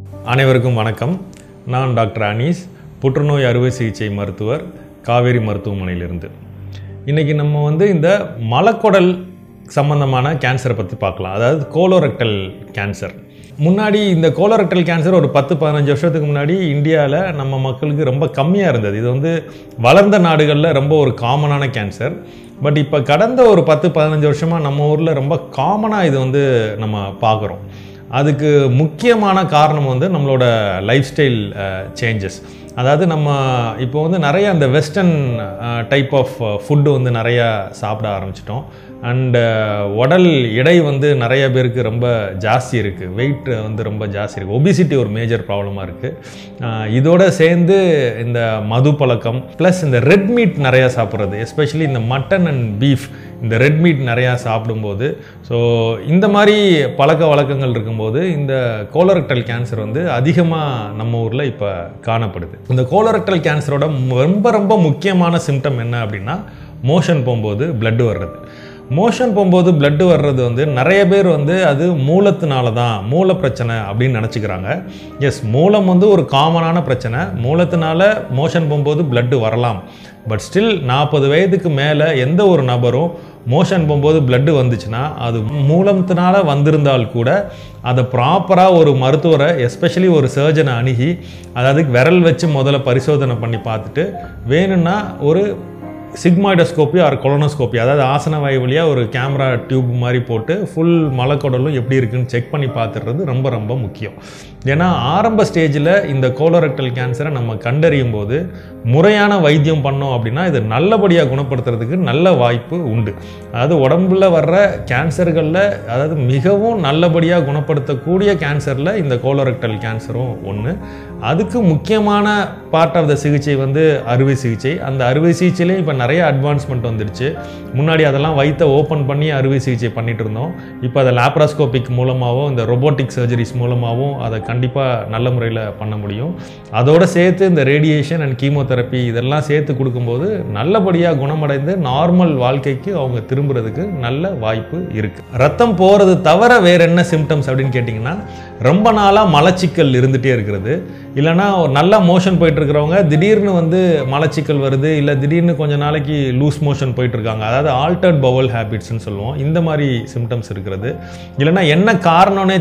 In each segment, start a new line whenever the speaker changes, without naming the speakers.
அனைவருக்கும் வணக்கம் நான் டாக்டர் அனீஸ் புற்றுநோய் அறுவை சிகிச்சை மருத்துவர் காவேரி மருத்துவமனையிலிருந்து இன்றைக்கி நம்ம வந்து இந்த மலக்குடல் சம்பந்தமான கேன்சரை பற்றி பார்க்கலாம் அதாவது கோலோரெக்டல் கேன்சர் முன்னாடி இந்த கோலோரெக்டல் கேன்சர் ஒரு பத்து பதினஞ்சு வருஷத்துக்கு முன்னாடி இந்தியாவில் நம்ம மக்களுக்கு ரொம்ப கம்மியாக இருந்தது இது வந்து வளர்ந்த நாடுகளில் ரொம்ப ஒரு காமனான கேன்சர் பட் இப்போ கடந்த ஒரு பத்து பதினஞ்சு வருஷமாக நம்ம ஊரில் ரொம்ப காமனாக இது வந்து நம்ம பார்க்குறோம் அதுக்கு முக்கியமான காரணம் வந்து நம்மளோட லைஃப் ஸ்டைல் சேஞ்சஸ் அதாவது நம்ம இப்போ வந்து நிறைய அந்த வெஸ்டர்ன் டைப் ஆஃப் ஃபுட்டு வந்து நிறையா சாப்பிட ஆரம்பிச்சிட்டோம் அண்டு உடல் எடை வந்து நிறைய பேருக்கு ரொம்ப ஜாஸ்தி இருக்குது வெயிட் வந்து ரொம்ப ஜாஸ்தி இருக்குது ஒபிசிட்டி ஒரு மேஜர் ப்ராப்ளமாக இருக்குது இதோட சேர்ந்து இந்த மது பழக்கம் ப்ளஸ் இந்த ரெட் மீட் நிறையா சாப்பிட்றது எஸ்பெஷலி இந்த மட்டன் அண்ட் பீஃப் இந்த ரெட் மீட் நிறையா சாப்பிடும்போது ஸோ இந்த மாதிரி பழக்க வழக்கங்கள் இருக்கும்போது இந்த கோலரக்டல் கேன்சர் வந்து அதிகமாக நம்ம ஊரில் இப்போ காணப்படுது இந்த கோலரக்டல் கேன்சரோட ரொம்ப ரொம்ப முக்கியமான சிம்டம் என்ன அப்படின்னா மோஷன் போகும்போது blood வர்றது மோஷன் போகும்போது blood வர்றது வந்து நிறைய பேர் வந்து அது மூலத்தினால தான் மூல பிரச்சனை அப்படின்னு நினச்சிக்கிறாங்க எஸ் மூலம் வந்து ஒரு காமனான பிரச்சனை மூலத்தினால மோஷன் போகும்போது blood வரலாம் பட் ஸ்டில் நாற்பது வயதுக்கு மேலே எந்த ஒரு நபரும் மோஷன் போகும்போது blood வந்துச்சுன்னா அது மூலத்தினால வந்திருந்தால் கூட அதை ப்ராப்பராக ஒரு மருத்துவரை எஸ்பெஷலி ஒரு சர்ஜனை அணுகி அதாவது விரல் வச்சு முதல்ல பரிசோதனை பண்ணி பார்த்துட்டு வேணும்னா ஒரு சிக்மாய்டோஸ்கோப்பி ஆர் கொலனோஸ்கோப்பி அதாவது ஆசன வாயு வழியாக ஒரு கேமரா டியூப் மாதிரி போட்டு ஃபுல் மலைக்குடலும் எப்படி இருக்குன்னு செக் பண்ணி பார்த்துடுறது ரொம்ப ரொம்ப முக்கியம் ஏன்னா ஆரம்ப ஸ்டேஜில் இந்த கோலோரெக்டல் கேன்சரை நம்ம கண்டறியும் போது முறையான வைத்தியம் பண்ணோம் அப்படின்னா இது நல்லபடியாக குணப்படுத்துறதுக்கு நல்ல வாய்ப்பு உண்டு அதாவது உடம்புல வர்ற கேன்சர்களில் அதாவது மிகவும் நல்லபடியாக குணப்படுத்தக்கூடிய கேன்சரில் இந்த கோலோரெக்டல் கேன்சரும் ஒன்று அதுக்கு முக்கியமான பார்ட் ஆஃப் த சிகிச்சை வந்து அறுவை சிகிச்சை அந்த அறுவை சிகிச்சையிலே இப்போ நிறைய அட்வான்ஸ்மெண்ட் வந்துடுச்சு முன்னாடி அதெல்லாம் வயிற்றை ஓப்பன் பண்ணி அறுவை சிகிச்சை பண்ணிட்டு இருந்தோம் இப்போ அதை லேப்ராஸ்கோபிக் மூலமாகவும் இந்த ரொபோட்டிக் சர்ஜரிஸ் மூலமாகவும் அதை கண்டிப்பாக நல்ல முறையில் பண்ண முடியும் அதோடு சேர்த்து இந்த ரேடியேஷன் அண்ட் கீமோதெரப்பி இதெல்லாம் சேர்த்து கொடுக்கும்போது நல்லபடியாக குணமடைந்து நார்மல் வாழ்க்கைக்கு அவங்க திரும்புறதுக்கு நல்ல வாய்ப்பு இருக்குது ரத்தம் போகிறது தவிர வேற என்ன சிம்டம்ஸ் அப்படின்னு கேட்டிங்கன்னா ரொம்ப நாளாக மலச்சிக்கல் இருந்துகிட்டே இருக்கிறது இல்லைனா ஒரு நல்ல மோஷன் போயிட்டு இருக்கிறவங்க திடீர்னு வந்து மலச்சிக்கல் வருது இல்லை திடீர்னு கொஞ்ச நாளைக்கு லூஸ் மோஷன் போயிட்டு இருக்காங்க அதாவது ஆல்டர்ட் பவல் ஹேபிட்ஸ்னு சொல்லுவோம் இந்த மாதிரி சிம்டம்ஸ் இருக்கிறது இல்லைனா என்ன காரணம்னே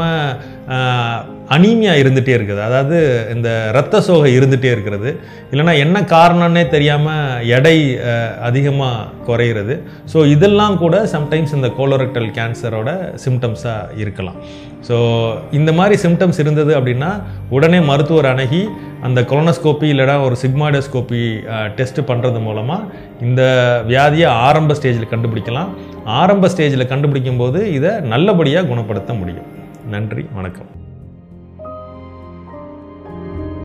தெரியாமல் அனீமியா இருந்துகிட்டே இருக்குது அதாவது இந்த இரத்த சோகை இருந்துகிட்டே இருக்கிறது இல்லைனா என்ன காரணம்னே தெரியாமல் எடை அதிகமாக குறையிறது ஸோ இதெல்லாம் கூட சம்டைம்ஸ் இந்த கோலோரெக்டல் கேன்சரோட சிம்டம்ஸாக இருக்கலாம் ஸோ இந்த மாதிரி சிம்டம்ஸ் இருந்தது அப்படின்னா உடனே மருத்துவர் அணுகி அந்த கொலனோஸ்கோப்பி இல்லைனா ஒரு சிக்மாடோஸ்கோப்பி டெஸ்ட் பண்ணுறது மூலமாக இந்த வியாதியை ஆரம்ப ஸ்டேஜில் கண்டுபிடிக்கலாம் ஆரம்ப ஸ்டேஜில் கண்டுபிடிக்கும் போது இதை நல்லபடியாக குணப்படுத்த முடியும் நன்றி வணக்கம்